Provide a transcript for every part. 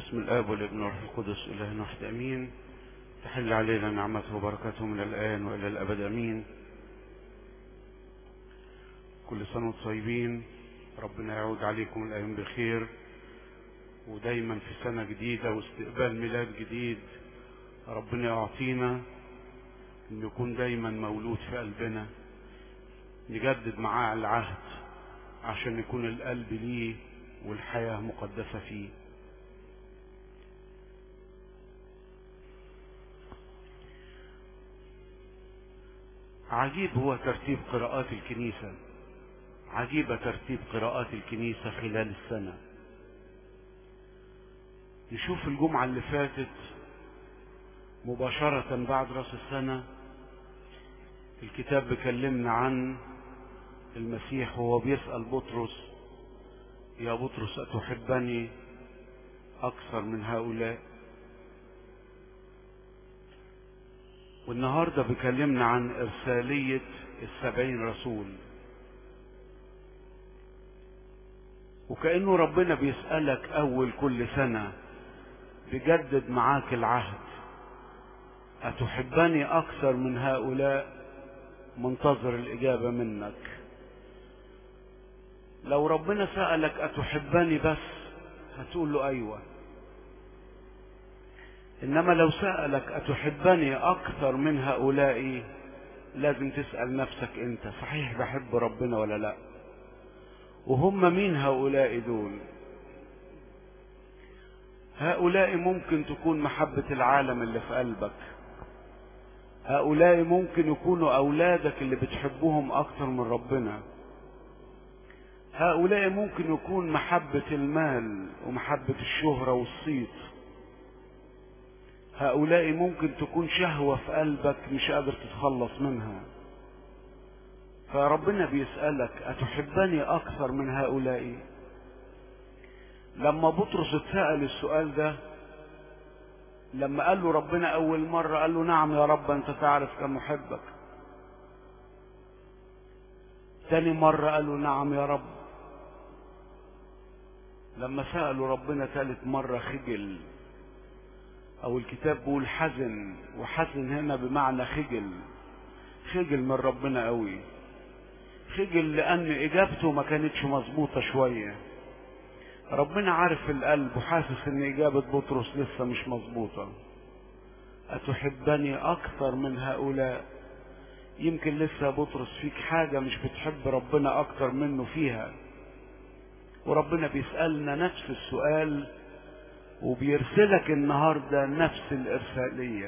بسم الآب والابن والروح القدس إله واحد أمين تحل علينا نعمته وبركاته من الآن وإلى الأبد أمين كل سنة وانتم طيبين ربنا يعود عليكم الأيام بخير ودايما في سنة جديدة واستقبال ميلاد جديد ربنا يعطينا ان يكون دايما مولود في قلبنا نجدد معاه العهد عشان يكون القلب ليه والحياة مقدسة فيه عجيب هو ترتيب قراءات الكنيسة عجيبة ترتيب قراءات الكنيسة خلال السنة نشوف الجمعة اللي فاتت مباشرة بعد رأس السنة الكتاب بيكلمنا عن المسيح وهو بيسأل بطرس يا بطرس أتحبني أكثر من هؤلاء والنهاردة بيكلمنا عن إرسالية السبعين رسول وكأنه ربنا بيسألك أول كل سنة بجدد معاك العهد أتحبني أكثر من هؤلاء منتظر الإجابة منك لو ربنا سألك أتحبني بس هتقول له أيوة إنما لو سألك أتحبني أكثر من هؤلاء لازم تسأل نفسك أنت صحيح بحب ربنا ولا لا وهم مين هؤلاء دول هؤلاء ممكن تكون محبة العالم اللي في قلبك هؤلاء ممكن يكونوا أولادك اللي بتحبهم أكتر من ربنا هؤلاء ممكن يكون محبة المال ومحبة الشهرة والصيت هؤلاء ممكن تكون شهوة في قلبك مش قادر تتخلص منها فربنا بيسألك أتحبني أكثر من هؤلاء لما بطرس اتسأل السؤال ده لما قال له ربنا أول مرة قال له نعم يا رب أنت تعرف كم أحبك تاني مرة قال له نعم يا رب لما سألوا ربنا ثالث مرة خجل أو الكتاب بيقول حزن وحزن هنا بمعنى خجل خجل من ربنا قوي خجل لأن إجابته ما كانتش مظبوطة شوية ربنا عارف القلب وحاسس ان اجابة بطرس لسه مش مظبوطة اتحبني اكثر من هؤلاء يمكن لسه بطرس فيك حاجة مش بتحب ربنا اكتر منه فيها وربنا بيسألنا نفس السؤال وبيرسلك النهاردة نفس الارسالية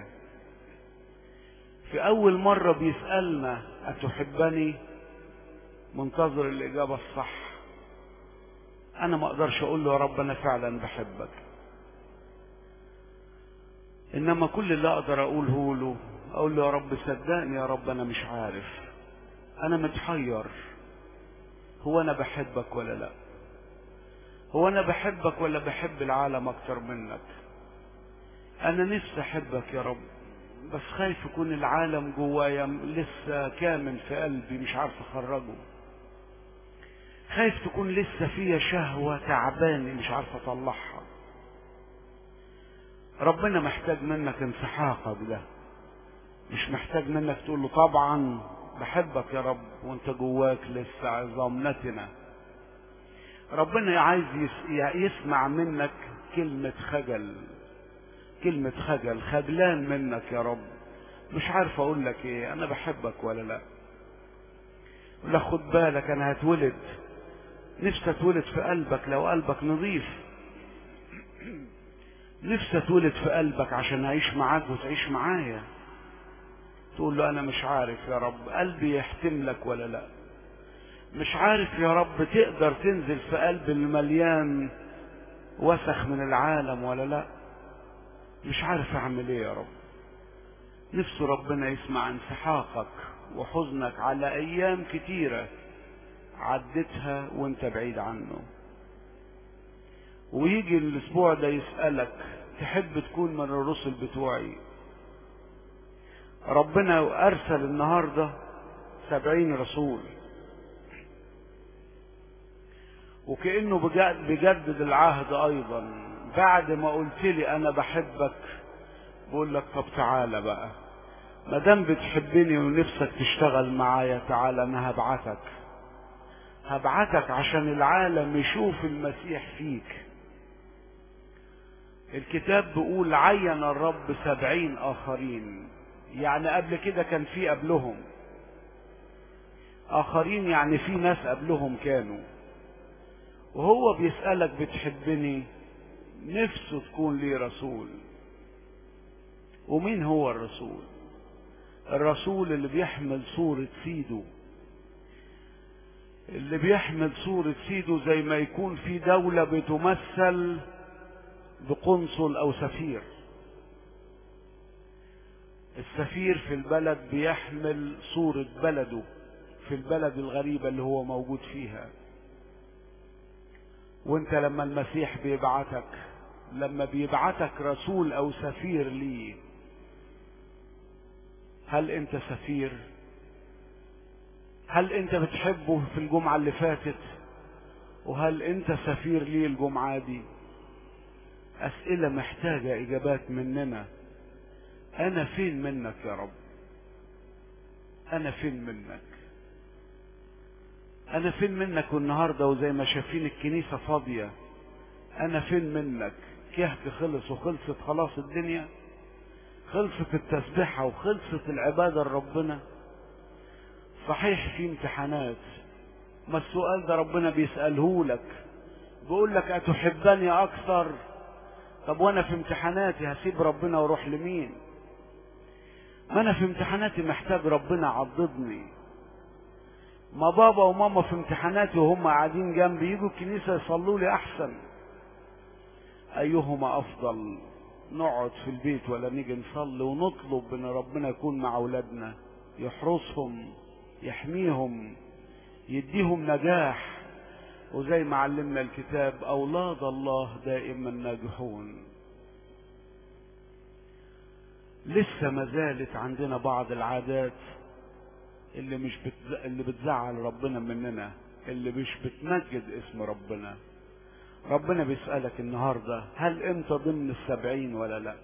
في اول مرة بيسألنا اتحبني منتظر الاجابة الصح انا ما اقدرش اقول له يا رب انا فعلا بحبك انما كل اللي اقدر اقوله له اقول له يا رب صدقني يا رب انا مش عارف انا متحير هو انا بحبك ولا لا هو انا بحبك ولا بحب العالم اكتر منك انا نفسي احبك يا رب بس خايف يكون العالم جوايا لسه كامن في قلبي مش عارف اخرجه خايف تكون لسه فيا شهوة تعباني مش عارف اطلعها ربنا محتاج منك انسحاقك ده مش محتاج منك تقول له طبعا بحبك يا رب وانت جواك لسه عظام نتنة ربنا عايز يسمع منك كلمة خجل كلمة خجل خجلان منك يا رب مش عارف اقول لك ايه انا بحبك ولا لا لا خد بالك انا هتولد نفسي اتولد في قلبك لو قلبك نظيف نفسي اتولد في قلبك عشان اعيش معاك وتعيش معايا تقول له انا مش عارف يا رب قلبي يحتملك ولا لا مش عارف يا رب تقدر تنزل في قلب المليان وسخ من العالم ولا لا مش عارف اعمل ايه يا رب نفسه ربنا يسمع انسحاقك وحزنك على ايام كتيره عدتها وانت بعيد عنه ويجي الاسبوع ده يسألك تحب تكون من الرسل بتوعي ربنا ارسل النهاردة سبعين رسول وكأنه بجدد العهد ايضا بعد ما قلت لي انا بحبك بقول لك طب تعالى بقى ما دام بتحبني ونفسك تشتغل معايا تعالى انا هبعتك هبعتك عشان العالم يشوف المسيح فيك الكتاب بيقول عين الرب سبعين آخرين يعني قبل كده كان في قبلهم آخرين يعني في ناس قبلهم كانوا وهو بيسألك بتحبني نفسه تكون لي رسول ومين هو الرسول الرسول اللي بيحمل صورة سيده اللي بيحمل صورة سيده زي ما يكون في دولة بتمثل بقنصل او سفير السفير في البلد بيحمل صورة بلده في البلد الغريبة اللي هو موجود فيها وانت لما المسيح بيبعتك لما بيبعتك رسول او سفير ليه هل انت سفير هل انت بتحبه في الجمعة اللي فاتت وهل انت سفير ليه الجمعة دي أسئلة محتاجة إجابات مننا أنا فين منك يا رب أنا فين منك أنا فين منك والنهاردة وزي ما شايفين الكنيسة فاضية أنا فين منك كهك خلص وخلصت خلاص الدنيا خلصت التسبيحة وخلصت العبادة لربنا صحيح في امتحانات ما السؤال ده ربنا بيسأله لك بيقول لك أتحبني أكثر طب وانا في امتحاناتي هسيب ربنا واروح لمين ما انا في امتحاناتي محتاج ربنا عضدني ما بابا وماما في امتحاناتي وهم قاعدين جنبي يجوا الكنيسه يصلوا لي احسن ايهما افضل نقعد في البيت ولا نيجي نصلي ونطلب ان ربنا يكون مع اولادنا يحرسهم يحميهم يديهم نجاح وزي ما علمنا الكتاب أولاد الله دائما ناجحون لسه ما زالت عندنا بعض العادات اللي مش بتز... اللي بتزعل ربنا مننا اللي مش بتمجد اسم ربنا ربنا بيسألك النهاردة هل انت ضمن السبعين ولا لا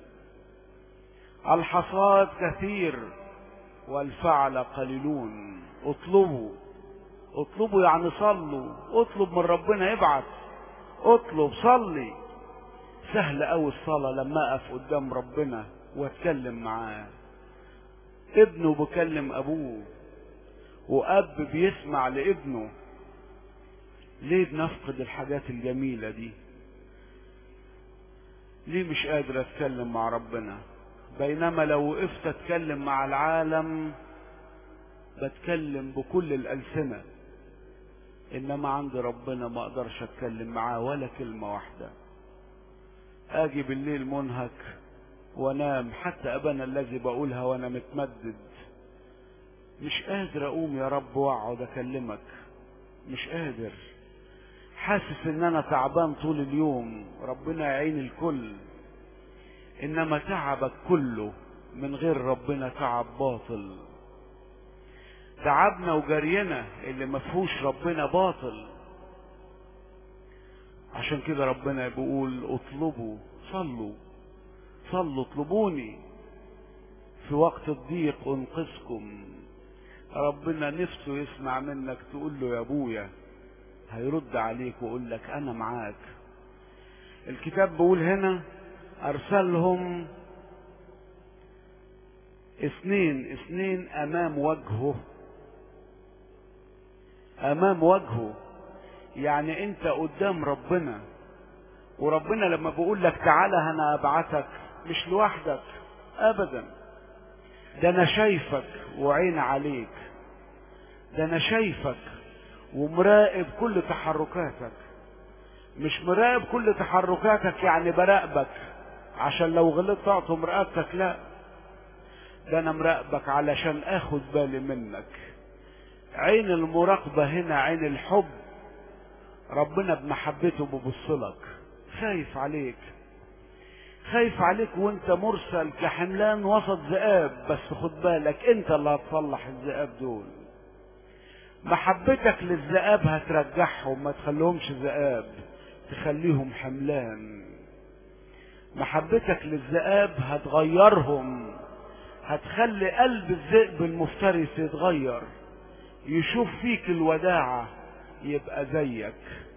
الحصاد كثير والفعل قليلون اطلبوا اطلبوا يعني صلوا اطلب من ربنا يبعت اطلب صلي سهل قوي الصلاة لما اقف قدام ربنا واتكلم معاه ابنه بكلم ابوه واب بيسمع لابنه ليه بنفقد الحاجات الجميلة دي ليه مش قادر اتكلم مع ربنا بينما لو وقفت اتكلم مع العالم بتكلم بكل الألسنة إنما عند ربنا ما أقدرش أتكلم معاه ولا كلمة واحدة أجي بالليل منهك وأنام حتى أبانا الذي بقولها وأنا متمدد مش قادر أقوم يا رب وأقعد أكلمك مش قادر حاسس إن أنا تعبان طول اليوم ربنا يعين الكل إنما تعبك كله من غير ربنا تعب باطل تعبنا وجرينا اللي ما فيهوش ربنا باطل عشان كده ربنا بيقول اطلبوا صلوا صلوا اطلبوني في وقت الضيق انقذكم ربنا نفسه يسمع منك تقول له يا ابويا هيرد عليك ويقول لك انا معاك الكتاب بيقول هنا ارسلهم اثنين اثنين امام وجهه امام وجهه يعني انت قدام ربنا وربنا لما بيقول لك تعالى انا ابعتك مش لوحدك ابدا ده انا شايفك وعين عليك ده انا شايفك ومراقب كل تحركاتك مش مراقب كل تحركاتك يعني براقبك عشان لو غلطت اعطي مراقبتك لا ده انا مراقبك علشان اخد بالي منك عين المراقبة هنا عين الحب ربنا بمحبته ببصلك خايف عليك خايف عليك وانت مرسل كحملان وسط ذئاب بس خد بالك انت اللي هتصلح الذئاب دول محبتك للذئاب هترجعهم ما تخليهمش ذئاب تخليهم حملان محبتك للذئاب هتغيرهم هتخلي قلب الذئب المفترس يتغير يشوف فيك الوداعة يبقى زيك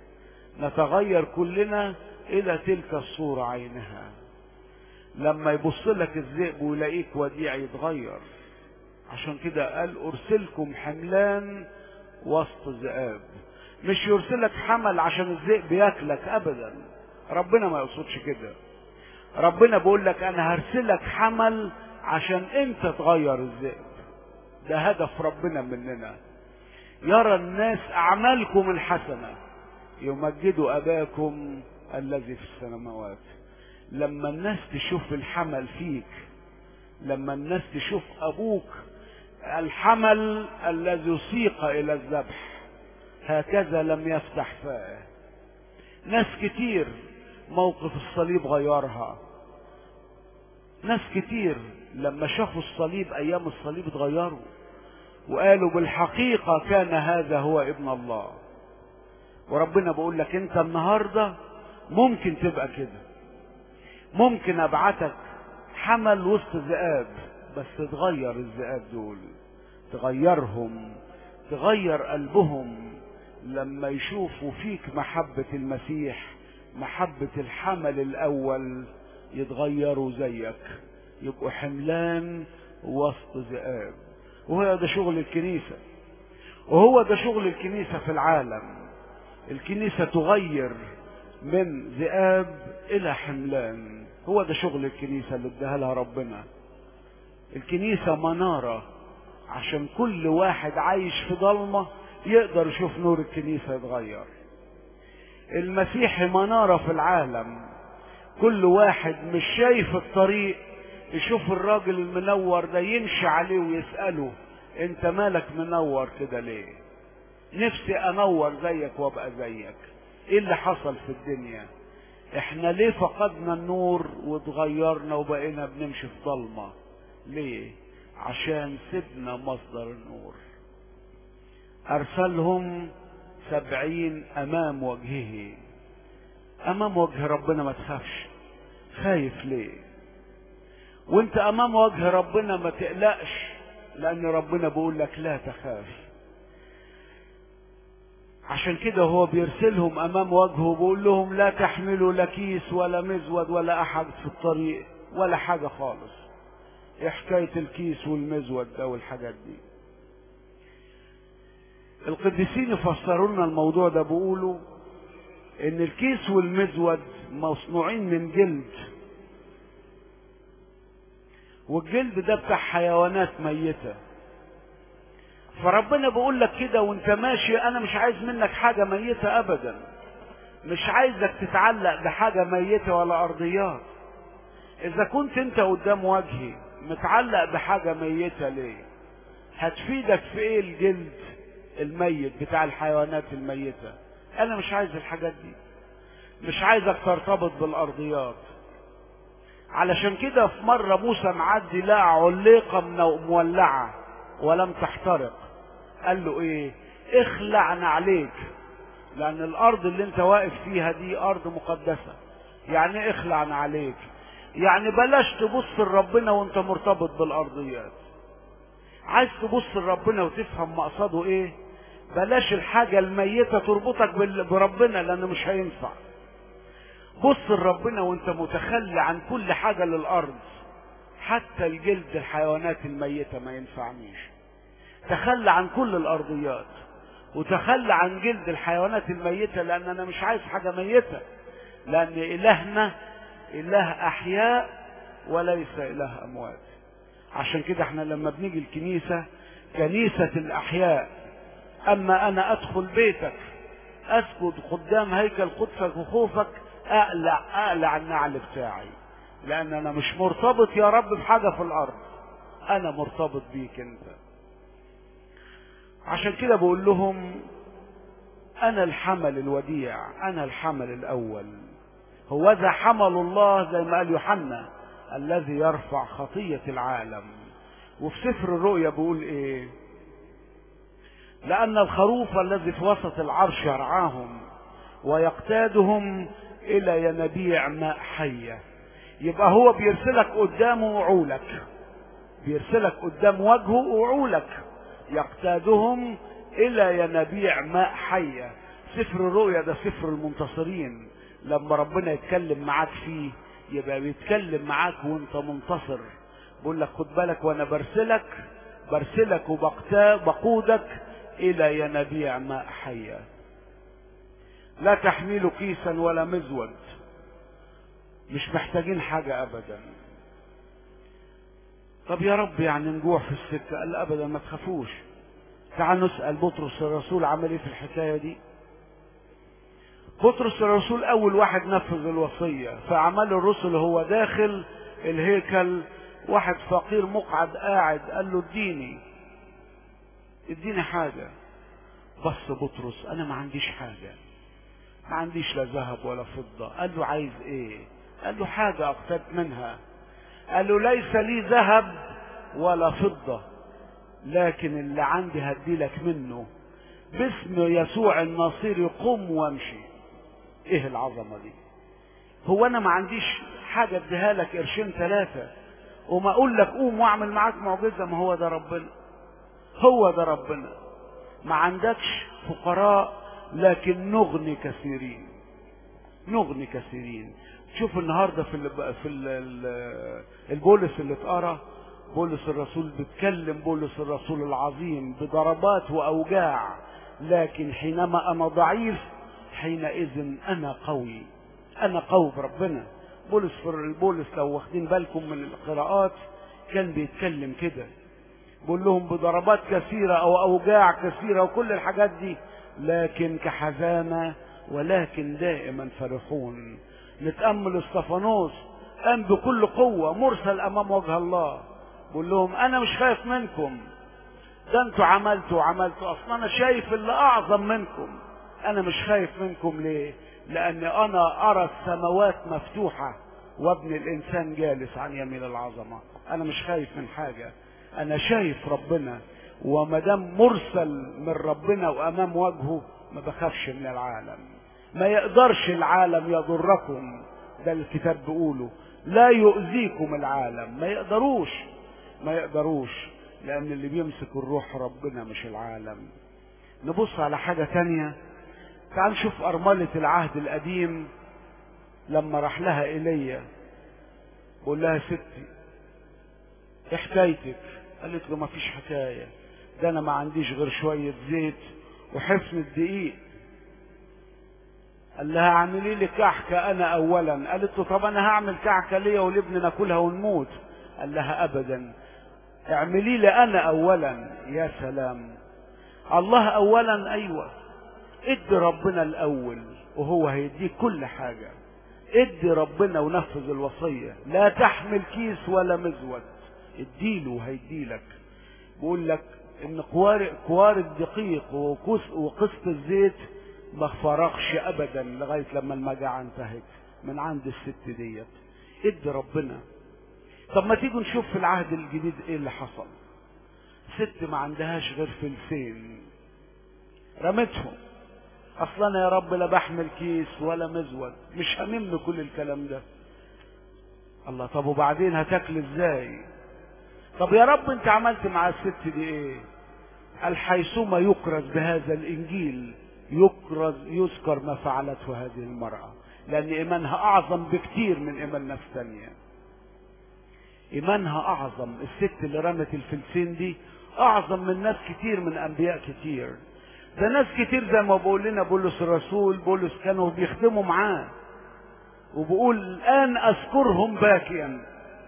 نتغير كلنا إلى تلك الصورة عينها لما يبص لك الذئب ويلاقيك وديع يتغير عشان كده قال أرسلكم حملان وسط ذئاب مش يرسلك حمل عشان الذئب ياكلك أبدا ربنا ما يقصدش كده ربنا بيقول لك أنا هرسلك حمل عشان أنت تغير الذئب ده هدف ربنا مننا يرى الناس أعمالكم الحسنة يمجدوا أباكم الذي في السماوات لما الناس تشوف الحمل فيك لما الناس تشوف أبوك الحمل الذي سيق إلى الذبح هكذا لم يفتح فاه ناس كتير موقف الصليب غيرها ناس كتير لما شافوا الصليب أيام الصليب اتغيروا وقالوا بالحقيقة كان هذا هو ابن الله وربنا بيقول لك انت النهاردة ممكن تبقى كده ممكن ابعتك حمل وسط ذئاب بس تغير الذئاب دول تغيرهم تغير قلبهم لما يشوفوا فيك محبة المسيح محبة الحمل الأول يتغيروا زيك يبقوا حملان وسط ذئاب وهو ده شغل الكنيسة وهو ده شغل الكنيسة في العالم الكنيسة تغير من ذئاب إلى حملان هو ده شغل الكنيسة اللي اداها لها ربنا الكنيسة منارة عشان كل واحد عايش في ضلمة يقدر يشوف نور الكنيسة يتغير المسيحي منارة في العالم كل واحد مش شايف الطريق يشوف الراجل المنور ده يمشي عليه ويسأله انت مالك منور كده ليه نفسي انور زيك وابقى زيك ايه اللي حصل في الدنيا احنا ليه فقدنا النور واتغيرنا وبقينا بنمشي في ضلمة ليه عشان سيبنا مصدر النور ارسلهم سبعين امام وجهه امام وجه ربنا ما تخافش خايف ليه وانت امام وجه ربنا ما تقلقش لان ربنا بيقول لك لا تخاف عشان كده هو بيرسلهم امام وجهه وبيقول لهم لا تحملوا لا كيس ولا مزود ولا احد في الطريق ولا حاجة خالص ايه حكاية الكيس والمزود ده والحاجات دي القديسين يفسروا لنا الموضوع ده بيقولوا ان الكيس والمزود مصنوعين من جلد والجلد ده بتاع حيوانات ميتة فربنا بيقول لك كده وانت ماشي انا مش عايز منك حاجة ميتة ابدا مش عايزك تتعلق بحاجة ميتة ولا ارضيات اذا كنت انت قدام وجهي متعلق بحاجة ميتة ليه هتفيدك في ايه الجلد الميت بتاع الحيوانات الميتة انا مش عايز الحاجات دي مش عايزك ترتبط بالارضيات علشان كده في مرة موسى معدي لقى عليقة مولعة ولم تحترق قال له ايه اخلعنا عليك لان الارض اللي انت واقف فيها دي ارض مقدسة يعني اخلعنا عليك يعني بلاش تبص لربنا وانت مرتبط بالارضيات عايز تبص لربنا وتفهم مقصده ايه بلاش الحاجة الميتة تربطك بربنا لانه مش هينفع بص لربنا وانت متخلي عن كل حاجة للأرض حتى الجلد الحيوانات الميتة ما ينفعنيش تخلى عن كل الأرضيات وتخلى عن جلد الحيوانات الميتة لأن أنا مش عايز حاجة ميتة لأن إلهنا إله أحياء وليس إله أموات عشان كده احنا لما بنيجي الكنيسة كنيسة الأحياء أما أنا أدخل بيتك أسجد قدام هيكل قدسك وخوفك اقلع اقلع النعل بتاعي لان انا مش مرتبط يا رب بحاجه في الارض انا مرتبط بيك انت عشان كده بقول لهم انا الحمل الوديع انا الحمل الاول هو ذا حمل الله زي ما قال يوحنا الذي يرفع خطيه العالم وفي سفر الرؤيا بيقول ايه لان الخروف الذي في وسط العرش يرعاهم ويقتادهم الى ينابيع ماء حيه يبقى هو بيرسلك قدامه وعولك بيرسلك قدام وجهه وعولك يقتادهم الى ينابيع ماء حيه سفر الرؤيا ده سفر المنتصرين لما ربنا يتكلم معاك فيه يبقى بيتكلم معاك وانت منتصر بقول لك خد بالك وانا برسلك برسلك وبقودك الى ينابيع ماء حيه لا تحملوا كيسا ولا مزود مش محتاجين حاجه ابدا طب يا رب يعني نجوع في السكه قال ابدا ما تخافوش تعال نسال بطرس الرسول عمل ايه في الحكايه دي بطرس الرسول اول واحد نفذ الوصيه في اعمال الرسل هو داخل الهيكل واحد فقير مقعد قاعد قال له اديني اديني حاجه بص بطرس انا ما عنديش حاجه ما عنديش لا ذهب ولا فضه قال له عايز ايه قال له حاجه اقتات منها قال له ليس لي ذهب ولا فضه لكن اللي عندي هديلك منه باسم يسوع الناصري قم وامشي ايه العظمه دي هو انا ما عنديش حاجه اديها لك قرشين ثلاثه وما اقول لك قوم واعمل معاك معجزه ما هو ده ربنا هو ده ربنا ما عندكش فقراء لكن نغني كثيرين نغني كثيرين شوف النهارده في ال في ال البولس اللي اتقرا بولس الرسول بيتكلم بولس الرسول العظيم بضربات واوجاع لكن حينما انا ضعيف حينئذ انا قوي انا قوي بربنا بولس في بولس لو واخدين بالكم من القراءات كان بيتكلم كده بيقول لهم بضربات كثيرة أو أوجاع كثيرة وكل الحاجات دي لكن كحزانة ولكن دائما فرحون نتأمل استفانوس قام بكل قوة مرسل أمام وجه الله بيقول لهم أنا مش خايف منكم ده انتوا عملتوا وعملتوا أصلا أنا شايف اللي أعظم منكم أنا مش خايف منكم ليه؟ لأن أنا أرى السماوات مفتوحة وابن الإنسان جالس عن يمين العظمة أنا مش خايف من حاجة أنا شايف ربنا وما دام مرسل من ربنا وأمام وجهه ما بخافش من العالم ما يقدرش العالم يضركم ده الكتاب بيقوله لا يؤذيكم العالم ما يقدروش ما يقدروش لأن اللي بيمسك الروح ربنا مش العالم نبص على حاجة تانية تعال نشوف أرملة العهد القديم لما راح لها إيليا بقول لها ستي ايه حكايتك قالت له ما فيش حكاية ده أنا ما عنديش غير شوية زيت وحفنة دقيق قال لها اعملي لي كحكة أنا أولا قالت له طب أنا هعمل كحكة ليا ولابني ناكلها ونموت قال لها أبدا اعملي لي أنا أولا يا سلام الله أولا أيوه ادي ربنا الاول وهو هيديك كل حاجة ادي ربنا ونفذ الوصية لا تحمل كيس ولا مزود اديله وهيديلك بقول لك ان قوار قوار الدقيق وقسط الزيت ما فرغش ابدا لغايه لما المجاعه انتهت من عند الست ديت ادي ربنا طب ما تيجوا نشوف في العهد الجديد ايه اللي حصل ست ما عندهاش غير فلسين رمتهم اصلا يا رب لا بحمل كيس ولا مزود مش هممني كل الكلام ده الله طب وبعدين هتاكل ازاي طب يا رب انت عملت مع الست دي ايه قال حيثما يكرز بهذا الانجيل يكرز يذكر ما فعلته هذه المرأة لان ايمانها اعظم بكتير من ايمان ناس تانية ايمانها اعظم الست اللي رمت الفلسين دي اعظم من ناس كتير من انبياء كتير ده ناس كتير زي ما بقول لنا بولس الرسول بولس كانوا بيخدموا معاه وبقول الان اذكرهم باكيا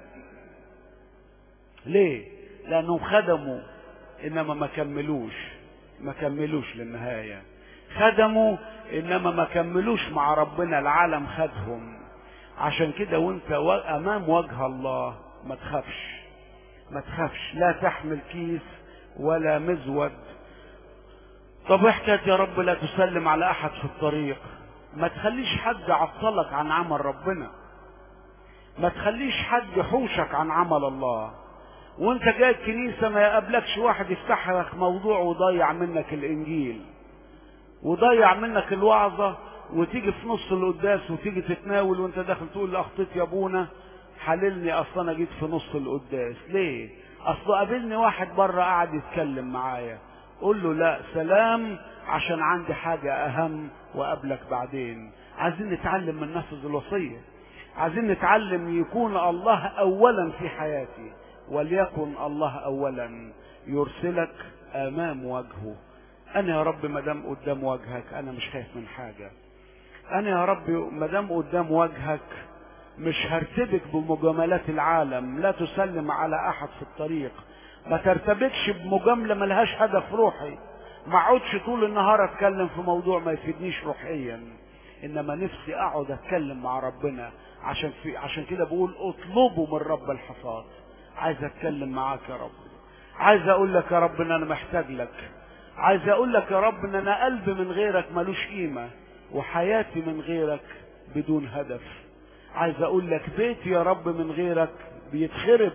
ليه لانهم خدموا انما ما كملوش ما كملوش للنهايه خدموا انما ما كملوش مع ربنا العالم خدهم عشان كده وانت امام وجه الله ما تخافش ما تخافش لا تحمل كيس ولا مزود طب احكي يا رب لا تسلم على احد في الطريق ما تخليش حد يعطلك عن عمل ربنا ما تخليش حد يحوشك عن عمل الله وانت جاي الكنيسة ما يقابلكش واحد يفتح لك موضوع ويضيع منك الانجيل وضيع منك الوعظة وتيجي في نص القداس وتيجي تتناول وانت داخل تقول اخطيت يا ابونا حللني اصل انا جيت في نص القداس ليه اصل قابلني واحد بره قاعد يتكلم معايا قول له لا سلام عشان عندي حاجة اهم وقابلك بعدين عايزين نتعلم من نفذ الوصية عايزين نتعلم يكون الله اولا في حياتي وليكن الله اولا يرسلك امام وجهه انا يا رب ما دام قدام وجهك انا مش خايف من حاجه انا يا رب ما دام قدام وجهك مش هرتبك بمجاملات العالم لا تسلم على احد في الطريق ما ترتبكش بمجامله ملهاش هدف روحي ما اقعدش طول النهار اتكلم في موضوع ما يفيدنيش روحيا انما نفسي اقعد اتكلم مع ربنا عشان في عشان كده بقول اطلبوا من رب الحصاد عايز اتكلم معاك يا رب عايز اقول لك يا رب ان انا محتاج لك عايز اقول لك يا رب ان انا قلبي من غيرك ملوش قيمه وحياتي من غيرك بدون هدف عايز اقول لك بيتي يا رب من غيرك بيتخرب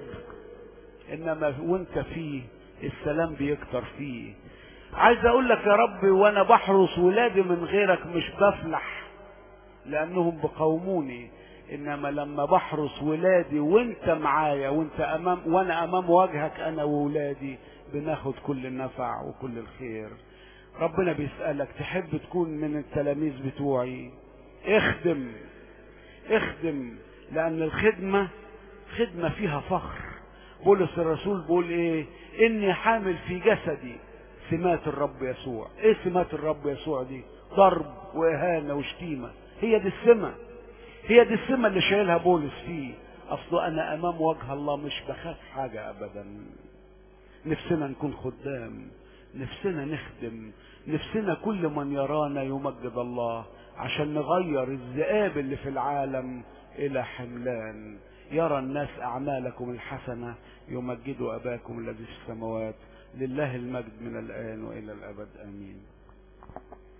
انما وانت فيه السلام بيكتر فيه عايز اقول لك يا رب وانا بحرس ولادي من غيرك مش بفلح لانهم بقوموني انما لما بحرس ولادي وانت معايا وانت امام وانا امام وجهك انا وولادي بناخد كل النفع وكل الخير ربنا بيسألك تحب تكون من التلاميذ بتوعي اخدم اخدم لان الخدمة خدمة فيها فخر بولس الرسول بيقول ايه اني حامل في جسدي سمات الرب يسوع ايه سمات الرب يسوع دي ضرب واهانة وشتيمة هي دي السمة هي دي السمة اللي شايلها بولس فيه اصله انا امام وجه الله مش بخاف حاجة ابدا نفسنا نكون خدام نفسنا نخدم نفسنا كل من يرانا يمجد الله عشان نغير الذئاب اللي في العالم الى حملان يرى الناس اعمالكم الحسنه يمجدوا اباكم الذي في السماوات لله المجد من الان والى الابد امين